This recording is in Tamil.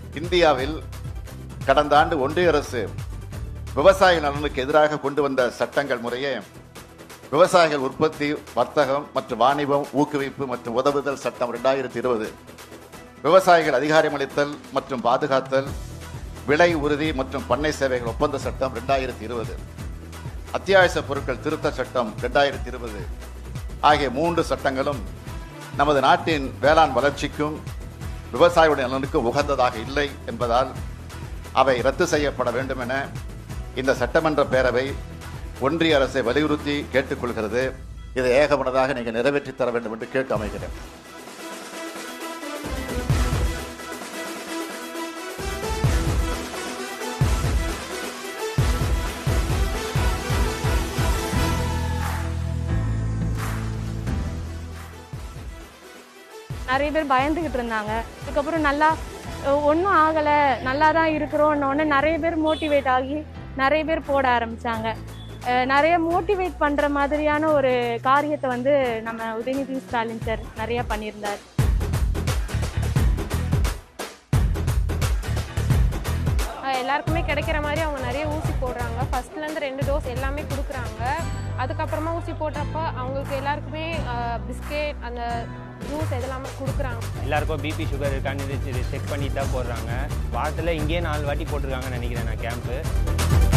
இந்தியாவில் கடந்த ஆண்டு ஒன்றிய அரசு விவசாய நலனுக்கு எதிராக கொண்டு வந்த சட்டங்கள் முறையே விவசாயிகள் உற்பத்தி வர்த்தகம் மற்றும் வாணிபம் ஊக்குவிப்பு மற்றும் உதவுதல் சட்டம் ரெண்டாயிரத்தி இருபது விவசாயிகள் அதிகாரமளித்தல் மற்றும் பாதுகாத்தல் விலை உறுதி மற்றும் பண்ணை சேவைகள் ஒப்பந்த சட்டம் ரெண்டாயிரத்தி இருபது அத்தியாவசிய பொருட்கள் திருத்த சட்டம் ரெண்டாயிரத்தி இருபது ஆகிய மூன்று சட்டங்களும் நமது நாட்டின் வேளாண் வளர்ச்சிக்கும் விவசாயிகளுடைய நலனுக்கும் உகந்ததாக இல்லை என்பதால் அவை ரத்து செய்யப்பட வேண்டும் என இந்த சட்டமன்ற பேரவை ஒன்றிய அரசை வலியுறுத்தி கேட்டுக்கொள்கிறது இதை ஏகமனதாக நீங்கள் நிறைவேற்றி தர வேண்டும் என்று கேட்டு அமைகிறேன் நிறைய பேர் பயந்துகிட்டு இருந்தாங்க அதுக்கப்புறம் நல்லா ஒன்றும் ஆகலை நல்லா தான் இருக்கிறோன்னொன்னே நிறைய பேர் மோட்டிவேட் ஆகி நிறைய பேர் போட ஆரம்பிச்சாங்க அஹ் நிறைய மோட்டிவேட் பண்ணுற மாதிரியான ஒரு காரியத்தை வந்து நம்ம உதயநிதி ஸ்டாலின் சார் நிறைய பண்ணியிருந்தார் அஹ் எல்லாருக்குமே கிடைக்கிற மாதிரி அவங்க நிறைய ஊசி போடுறாங்க ஃபர்ஸ்ட்லேருந்து ரெண்டு டோஸ் எல்லாமே கொடுக்குறாங்க அதுக்கப்புறமா ஊசி போட்டப்போ அவங்களுக்கு எல்லாருக்குமே பிஸ்கெட் அந்த ஜூஸ் இதெல்லாமே கொடுக்குறாங்க எல்லாருக்கும் பிபி சுகர் இருக்கான்னு இது செக் பண்ணி தான் போடுறாங்க வாரத்தில் இங்கேயே நாலு வாட்டி போட்டிருக்காங்கன்னு நினைக்கிறேன் நான் கேம்ப்பு